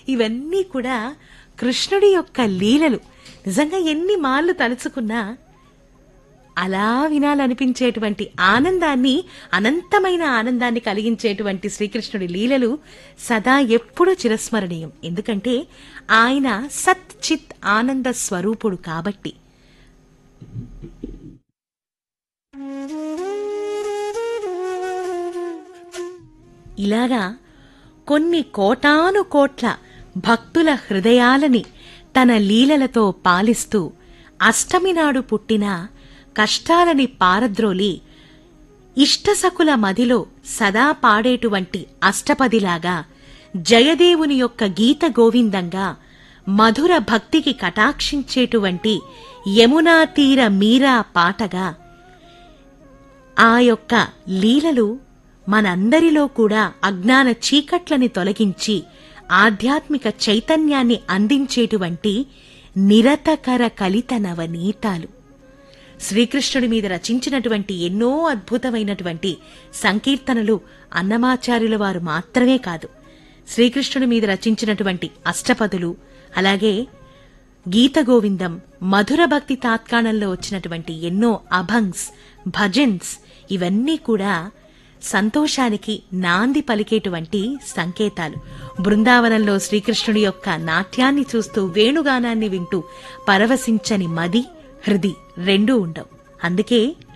ఇవన్నీ కూడా కృష్ణుడి యొక్క లీలలు నిజంగా ఎన్ని మార్లు తలుచుకున్నా అలా వినాలనిపించేటువంటి ఆనందాన్ని అనంతమైన ఆనందాన్ని కలిగించేటువంటి శ్రీకృష్ణుడి లీలలు సదా ఎప్పుడూ చిరస్మరణీయం ఎందుకంటే ఆయన సత్ చిత్ ఆనంద స్వరూపుడు కాబట్టి ఇలాగా కొన్ని కోటాను కోట్ల భక్తుల హృదయాలని తన లీలలతో పాలిస్తూ అష్టమి నాడు పుట్టిన కష్టాలని పారద్రోలి ఇష్టసకుల మదిలో సదా పాడేటువంటి అష్టపదిలాగా జయదేవుని యొక్క గీత గోవిందంగా మధుర భక్తికి కటాక్షించేటువంటి యమునా తీర మీరా పాటగా ఆ యొక్క లీలలు మనందరిలో కూడా అజ్ఞాన చీకట్లని తొలగించి ఆధ్యాత్మిక చైతన్యాన్ని అందించేటువంటి నిరతకర కలిత నవనీతాలు శ్రీకృష్ణుడి మీద రచించినటువంటి ఎన్నో అద్భుతమైనటువంటి సంకీర్తనలు అన్నమాచార్యుల వారు మాత్రమే కాదు శ్రీకృష్ణుడి మీద రచించినటువంటి అష్టపదులు అలాగే గీత గోవిందం మధుర భక్తి తాత్కాణంలో వచ్చినటువంటి ఎన్నో అభంగ్స్ భజన్స్ ఇవన్నీ కూడా సంతోషానికి నాంది పలికేటువంటి సంకేతాలు బృందావనంలో శ్రీకృష్ణుడి యొక్క నాట్యాన్ని చూస్తూ వేణుగానాన్ని వింటూ పరవశించని మది హృది రెండూ ఉండవు అందుకే